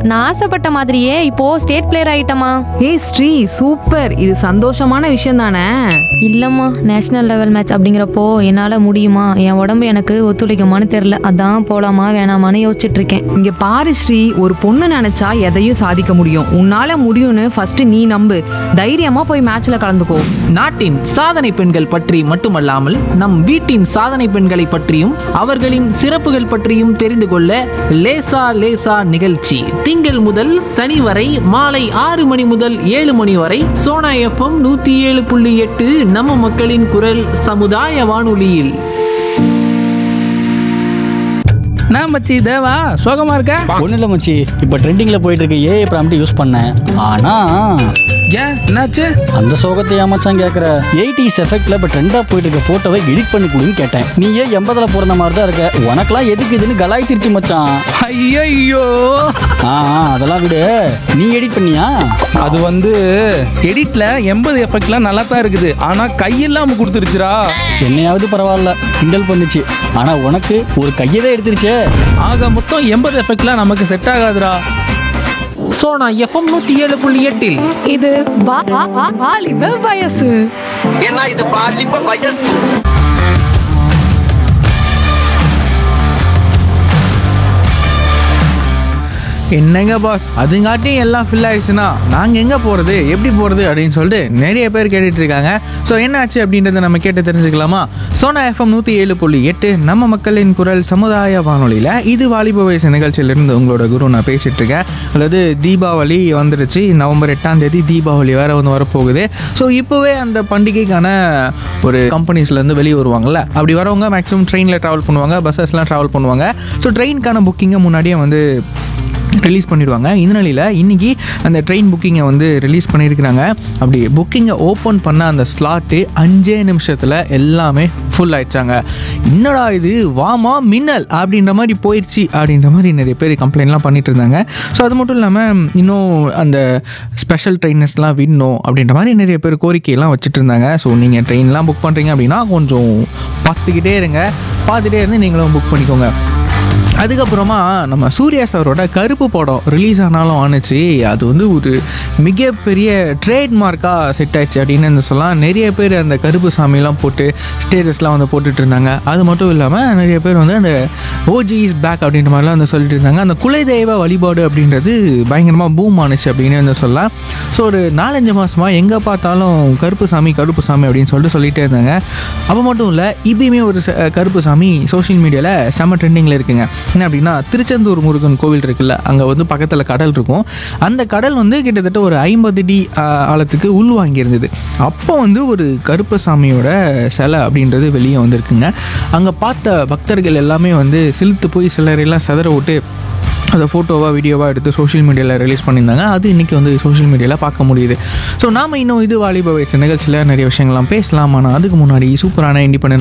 நான் ஆசைப்பட்ட மாதிரியே இப்போ ஸ்டேட் பிளேயர் ஆயிட்டமா ஏய் ஸ்ரீ சூப்பர் இது சந்தோஷமான விஷயம் தானே இல்லம்மா நேஷனல் லெவல் மேட்ச் அப்படிங்கிறப்போ என்னால முடியுமா என் உடம்பு எனக்கு ஒத்துழைக்குமான்னு தெரியல அதான் போலாமா வேணாமான்னு யோசிச்சுட்டு இருக்கேன் இங்க பாரு ஸ்ரீ ஒரு பொண்ணு நினைச்சா எதையும் சாதிக்க முடியும் உன்னால முடியும்னு ஃபர்ஸ்ட் நீ நம்பு தைரியமா போய் மேட்ச்ல கலந்துக்கோ நாட்டின் சாதனை பெண்கள் பற்றி மட்டுமல்லாமல் நம் வீட்டின் சாதனை பெண்களை பற்றியும் அவர்களின் சிறப்புகள் பற்றியும் தெரிந்து கொள்ள லேசா லேசா நிகழ்ச்சி திங்கள் முதல் சனி வரை மாலை ஆறு மணி முதல் ஏழு மணி வரை சோனா எஃப்எம் நூத்தி ஏழு புள்ளி எட்டு நம்ம மக்களின் குரல் சமுதாய வானொலியில் நான் மச்சி தேவா சோகமா இருக்க ஒன்றும் இல்லை மச்சி இப்போ ட்ரெண்டிங்கில் போயிட்டு இருக்க ஏஐ ப்ராம்ப்ட் யூஸ் பண்ணேன் ஆனால் ஏன் என்னாச்சு அந்த சோகத்தை ஏமாச்சான் கேட்குற எயிட்டிஸ் எஃபெக்ட்ல இப்போ ட்ரெண்டாக போயிட்டு இருக்க ஃபோட்டோவை எடிட் பண்ணி கொடுன்னு கேட்டேன் நீ ஏன் எண்பதில் பிறந்த மாதிரி தான் இருக்க உனக்கெல்லாம் எதுக்கு இதுன்னு கலாய்ச்சிருச்சு மச்சான் ஐயோ ஆ ஆ, அதெல்லாம் விடு நீ எடிட் பண்ணியா அது வந்து எடிட்ல எண்பது எஃபெக்ட்லாம் நல்லா தான் இருக்குது ஆனா கையில்லாம கொடுத்துருச்சுடா என்னையாவது பரவாயில்ல கிண்டல் பண்ணுச்சு ஆனால் உனக்கு ஒரு கையவே எடுத்துருச்சே ஆக மொத்தம் எண்பது எஃபெக்ட்லாம் நமக்கு செட் ஆகாதுடா சோனா எஃப்எம் நூத்தி ஏழு புள்ளி எட்டில் இது வாலிப வயசு ஏன்னா இது பாலிப்ப வயசு என்னங்க பாஸ் அதுங்காட்டியும் எல்லாம் ஃபில் ஆயிடுச்சுன்னா நாங்கள் எங்கே போகிறது எப்படி போகிறது அப்படின்னு சொல்லிட்டு நிறைய பேர் கேட்டுட்டு இருக்காங்க ஸோ என்னாச்சு அப்படின்றத நம்ம கேட்டு தெரிஞ்சுக்கலாமா சோனா எஃப்எம் நூற்றி ஏழு புள்ளி எட்டு நம்ம மக்களின் குரல் சமுதாய வானொலியில் இது வாலிப வயசு நிகழ்ச்சியிலிருந்து உங்களோட குரு நான் பேசிட்டு இருக்கேன் அதாவது தீபாவளி வந்துருச்சு நவம்பர் எட்டாம் தேதி தீபாவளி வேற வந்து வரப்போகுது ஸோ இப்போவே அந்த பண்டிகைக்கான ஒரு கம்பெனிஸ்லேருந்து வெளியே வருவாங்கல்ல அப்படி வரவங்க மேக்ஸிமம் ட்ரெயினில் ட்ராவல் பண்ணுவாங்க பஸ்ஸஸ்லாம் ட்ராவல் பண்ணுவாங்க ஸோ ட்ரெயினுக்கான புக்கிங்கை முன்னாடியே வந்து ரிலீஸ் பண்ணிடுவாங்க இந்த நிலையில் இன்றைக்கி அந்த ட்ரெயின் புக்கிங்கை வந்து ரிலீஸ் பண்ணியிருக்கிறாங்க அப்படி புக்கிங்கை ஓப்பன் பண்ண அந்த ஸ்லாட்டு அஞ்சே நிமிஷத்தில் எல்லாமே ஃபுல் ஆயிடுச்சாங்க என்னடா இது வாமா மின்னல் அப்படின்ற மாதிரி போயிடுச்சு அப்படின்ற மாதிரி நிறைய பேர் கம்ப்ளைண்ட்லாம் பண்ணிட்டு இருந்தாங்க ஸோ அது மட்டும் இல்லாமல் இன்னும் அந்த ஸ்பெஷல் ட்ரெயினர்ஸ்லாம் விடணும் அப்படின்ற மாதிரி நிறைய பேர் கோரிக்கையெல்லாம் வச்சுட்டு இருந்தாங்க ஸோ நீங்கள் ட்ரெயின்லாம் புக் பண்ணுறீங்க அப்படின்னா கொஞ்சம் பார்த்துக்கிட்டே இருங்க பார்த்துட்டே இருந்து நீங்களும் புக் பண்ணிக்கோங்க அதுக்கப்புறமா நம்ம சூர்யா சாரோட கருப்பு படம் ரிலீஸ் ஆனாலும் ஆணுச்சு அது வந்து ஒரு மிகப்பெரிய ட்ரேட்மார்க்காக செட் ஆயிடுச்சு அப்படின்னு வந்து சொல்லலாம் நிறைய பேர் அந்த கருப்பு சாமியெல்லாம் போட்டு ஸ்டேட்டஸ்லாம் வந்து போட்டுட்டு இருந்தாங்க அது மட்டும் இல்லாமல் நிறைய பேர் வந்து அந்த ஓஜி இஸ் பேக் அப்படின்ற மாதிரிலாம் வந்து சொல்லிட்டு இருந்தாங்க அந்த குலதெய்வ வழிபாடு அப்படின்றது பயங்கரமாக பூம் ஆணுச்சு அப்படின்னு வந்து சொல்லலாம் ஸோ ஒரு நாலஞ்சு மாதமாக எங்கே பார்த்தாலும் கருப்பு சாமி கருப்பு சாமி அப்படின்னு சொல்லிட்டு சொல்லிட்டே இருந்தாங்க அப்போ மட்டும் இல்லை இப்பயுமே ஒரு ச- கருப்பு சாமி சோஷியல் மீடியாவில் செம்ம ட்ரெண்டிங்கில் இருக்குங்க என்ன அப்படின்னா திருச்செந்தூர் முருகன் கோவில் இருக்குல்ல அங்கே வந்து பக்கத்தில் கடல் இருக்கும் அந்த கடல் வந்து கிட்டத்தட்ட ஒரு ஐம்பது அடி ஆ, ஆழத்துக்கு உள் வாங்கியிருந்தது அப்போ வந்து ஒரு கருப்பசாமியோட சிலை அப்படின்றது வெளியே வந்திருக்குங்க அங்கே பார்த்த பக்தர்கள் எல்லாமே வந்து சிலுத்து போய் சிலரெல்லாம் சிதற விட்டு அதை ஃபோட்டோவாக வீடியோவாக எடுத்து சோஷியல் மீடியாவில் ரிலீஸ் பண்ணியிருந்தாங்க அது இன்றைக்கி வந்து சோஷியல் மீடியாவில் பார்க்க முடியுது ஸோ நாம் இன்னும் இது வாலிப வயசு நிகழ்ச்சியில் நிறைய விஷயங்கள்லாம் பேசலாம் ஆனால் அதுக்கு முன்னாடி சூப்பரான இண்டிபெண்ட்